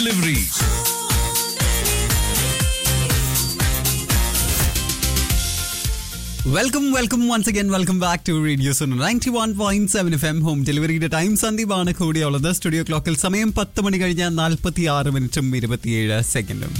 delivery. Welcome welcome once again welcome back to radio zone ninety one point seven F M home ഡെലിവറിയുടെ time സന്ദീപാണ് കൂടിയുള്ളത് studio ക്ലോക്കിൽ സമയം പത്ത് മണി കഴിഞ്ഞാൽ നാൽപ്പത്തി ആറ് മിനിറ്റും ഇരുപത്തിയേഴ് സെക്കൻഡും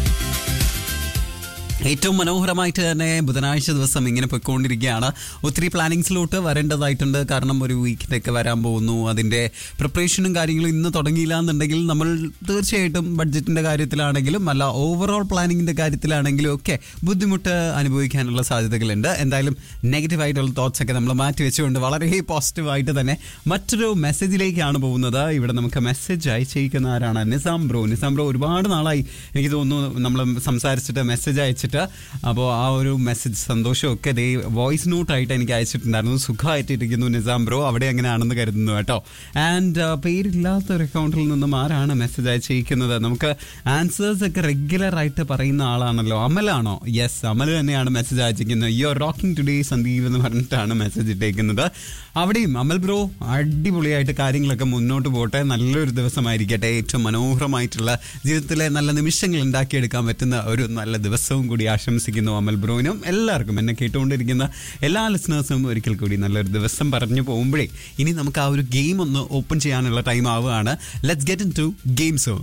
ഏറ്റവും മനോഹരമായിട്ട് തന്നെ ബുധനാഴ്ച ദിവസം ഇങ്ങനെ പോയിക്കൊണ്ടിരിക്കുകയാണ് ഒത്തിരി പ്ലാനിങ്സിലോട്ട് വരേണ്ടതായിട്ടുണ്ട് കാരണം ഒരു വീക്കിൻ്റെയൊക്കെ വരാൻ പോകുന്നു അതിൻ്റെ പ്രിപ്പറേഷനും കാര്യങ്ങളും ഇന്ന് തുടങ്ങിയില്ല എന്നുണ്ടെങ്കിൽ നമ്മൾ തീർച്ചയായിട്ടും ബഡ്ജറ്റിൻ്റെ കാര്യത്തിലാണെങ്കിലും അല്ല ഓവറോൾ പ്ലാനിങ്ങിൻ്റെ കാര്യത്തിലാണെങ്കിലും ഒക്കെ ബുദ്ധിമുട്ട് അനുഭവിക്കാനുള്ള സാധ്യതകളുണ്ട് എന്തായാലും നെഗറ്റീവ് ആയിട്ടുള്ള തോട്ട്സ് ഒക്കെ നമ്മൾ മാറ്റി വെച്ചുകൊണ്ട് വളരെ പോസിറ്റീവായിട്ട് തന്നെ മറ്റൊരു മെസ്സേജിലേക്കാണ് പോകുന്നത് ഇവിടെ നമുക്ക് മെസ്സേജ് അയച്ചിരിക്കുന്ന ആരാണ് നിസാം ബ്രോ നിസാം ബ്രോ ഒരുപാട് നാളായി എനിക്ക് തോന്നുന്നു നമ്മൾ സംസാരിച്ചിട്ട് മെസ്സേജ് അയച്ചിട്ട് അപ്പോൾ ആ ഒരു മെസ്സേജ് സന്തോഷമൊക്കെ ദേ വോയിസ് നോട്ടായിട്ട് എനിക്ക് അയച്ചിട്ടുണ്ടായിരുന്നു സുഖമായിട്ടിരിക്കുന്നു നിസാം ബ്രോ അവിടെ എങ്ങനെയാണെന്ന് കരുതുന്നു കേട്ടോ ആൻഡ് പേരില്ലാത്ത ഒരു അക്കൗണ്ടിൽ നിന്നും ആരാണ് മെസ്സേജ് അയച്ചിരിക്കുന്നത് നമുക്ക് ആൻസേഴ്സ് ഒക്കെ റെഗുലർ ആയിട്ട് പറയുന്ന ആളാണല്ലോ അമലാണോ യെസ് അമൽ തന്നെയാണ് മെസ്സേജ് അയച്ചിരിക്കുന്നത് you are rocking today Sandeep എന്ന് പറഞ്ഞിട്ടാണ് മെസ്സേജ് ഇട്ടേക്കുന്നത് അവിടെയും അമൽ ബ്രോ അടിപൊളിയായിട്ട് കാര്യങ്ങളൊക്കെ മുന്നോട്ട് പോട്ടെ നല്ലൊരു ദിവസമായിരിക്കട്ടെ ഏറ്റവും മനോഹരമായിട്ടുള്ള ജീവിതത്തിലെ നല്ല നിമിഷങ്ങൾ ഉണ്ടാക്കിയെടുക്കാൻ പറ്റുന്ന ഒരു നല്ല ദിവസവും കൂടി ആശംസിക്കുന്നു അമൽ ബ്രോനും എല്ലാവർക്കും എന്നെ കേട്ടുകൊണ്ടിരിക്കുന്ന എല്ലാ ലിസണേഴ്സും ഒരിക്കൽ കൂടി നല്ലൊരു ദിവസം പറഞ്ഞു പോകുമ്പോഴേ ഇനി നമുക്ക് ആ ഒരു ഗെയിം ഒന്ന് ഓപ്പൺ ചെയ്യാനുള്ള ടൈം ആവുകയാണ് let's get into game zone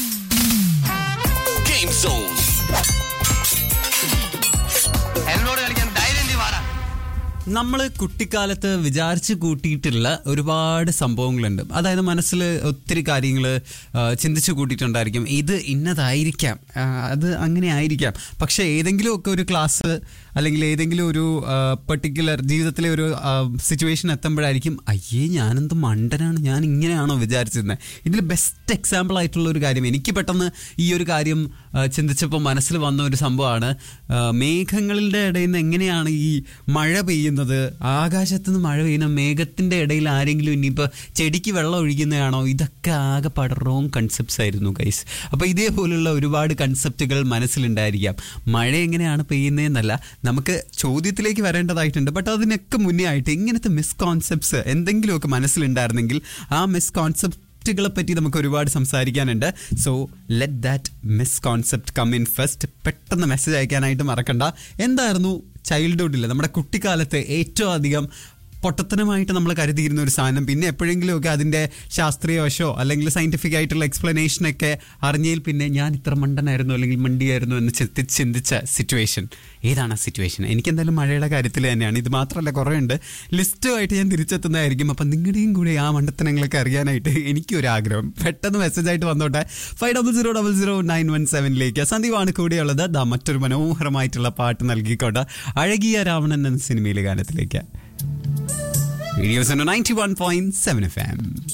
Game Zone. എന്നോട് കളിക്കാൻ ധൈര്യം നീ വാടാ നമ്മൾ കുട്ടിക്കാലത്ത് വിചാരിച്ച് കൂട്ടിയിട്ടുള്ള ഒരുപാട് സംഭവങ്ങളുണ്ട് അതായത് മനസ്സിൽ ഒത്തിരി കാര്യങ്ങൾ ചിന്തിച്ചു കൂട്ടിയിട്ടുണ്ടായിരിക്കും ഇത് ഇന്നതായിരിക്കാം ആ, അത് അങ്ങനെ ആയിരിക്കാം പക്ഷെ ഏതെങ്കിലും ഒക്കെ ഒരു ക്ലാസ് അല്ലെങ്കിൽ ഏതെങ്കിലും ഒരു പെർട്ടിക്കുലർ ജീവിതത്തിലെ ഒരു സിറ്റുവേഷൻ എത്തുമ്പോഴായിരിക്കും അയ്യേ ഞാനെന്ത് മണ്ടനാണ് ഞാൻ ഇങ്ങനെയാണോ വിചാരിച്ചിരുന്നത് ഇതിൽ ബെസ്റ്റ് എക്സാമ്പിൾ ആയിട്ടുള്ള ഒരു കാര്യം എനിക്ക് പെട്ടെന്ന് ഈ ഒരു കാര്യം ആ, ചിന്തിച്ചപ്പോൾ മനസ്സിൽ വന്ന ഒരു സംഭവമാണ് ആ, മേഘങ്ങളുടെ ഇടയിൽ നിന്ന് എങ്ങനെയാണ് ഈ മഴ പെയ്യുന്നത് ആകാശത്ത് നിന്ന് മഴ പെയ്യുന്ന മേഘത്തിന്റെ ഇടയിൽ ആരെങ്കിലും ഇനിയിപ്പോൾ ചെടിക്ക് വെള്ളം ഒഴിക്കുന്നതാണോ ഇതൊക്കെ ആകെ റോങ് കൺസെപ്റ്റ്സ് ആയിരുന്നു ഗൈസ് അപ്പോൾ ഇതേപോലുള്ള ഒരുപാട് കൺസെപ്റ്റുകൾ മനസ്സിലുണ്ടായിരിക്കാം മഴ എങ്ങനെയാണ് പെയ്യുന്നതെന്നല്ല നമുക്ക് ചോദ്യത്തിലേക്ക് വരേണ്ടതായിട്ടുണ്ട് ബട്ട് അതിനൊക്കെ മുന്നേ ആയിട്ട് ഇങ്ങനത്തെ മിസ് കോൺസെപ്റ്റ്സ് എന്തെങ്കിലുമൊക്കെ മനസ്സിലുണ്ടായിരുന്നെങ്കിൽ ആ മിസ് കോൺസെപ്റ്റ് കളെ പറ്റി നമുക്ക് ഒരുപാട് സംസാരിക്കാനുണ്ട് so let that miss concept come in first പെട്ടെന്ന് മെസ്സേജ് അയക്കാനായിട്ട് മറക്കണ്ട എന്തായിരുന്നു ചൈൽഡ്ഹുഡിൽ നമ്മുടെ കുട്ടിക്കാലത്ത് ഏറ്റവും അധികം പൊട്ടത്തനമായിട്ട് നമ്മൾ കരുതിയിരുന്ന ഒരു സാധനം പിന്നെ എപ്പോഴെങ്കിലുമൊക്കെ അതിൻ്റെ ശാസ്ത്രീയ വശോ അല്ലെങ്കിൽ സയൻറ്റിഫിക് ആയിട്ടുള്ള എക്സ്പ്ലനേഷനൊക്കെ അറിഞ്ഞതിൽ പിന്നെ ഞാൻ ഇത്ര മണ്ടനായിരുന്നു അല്ലെങ്കിൽ മണ്ടിയായിരുന്നു എന്ന് ചിന്തി ചിന്തിച്ച സിറ്റുവേഷൻ ഏതാണ് ആ സിറ്റുവേഷൻ എനിക്കെന്തായാലും മഴയുടെ കാര്യത്തിൽ തന്നെയാണ് ഇത് മാത്രമല്ല കുറേ ഉണ്ട് ലിസ്റ്റുമായിട്ട് ഞാൻ തിരിച്ചെത്തുന്നതായിരിക്കും അപ്പം നിങ്ങളുടെയും കൂടെ ആ മണ്ടത്തനങ്ങളൊക്കെ അറിയാനായിട്ട് എനിക്കൊരു ആഗ്രഹം പെട്ടെന്ന് മെസ്സേജ് ആയിട്ട് വന്നോട്ടെ five double zero double zero nine one സെവനിലേക്ക് സന്ദീപാണ് കൂടെയുള്ളത് ദാ മറ്റൊരു മനോഹരമായിട്ടുള്ള പാട്ട് നൽകിക്കൊണ്ട് അഴകിയ രാവണൻ എന്ന സിനിമയിലെ ഗാനത്തിലേക്ക് videos ninety one point seven F M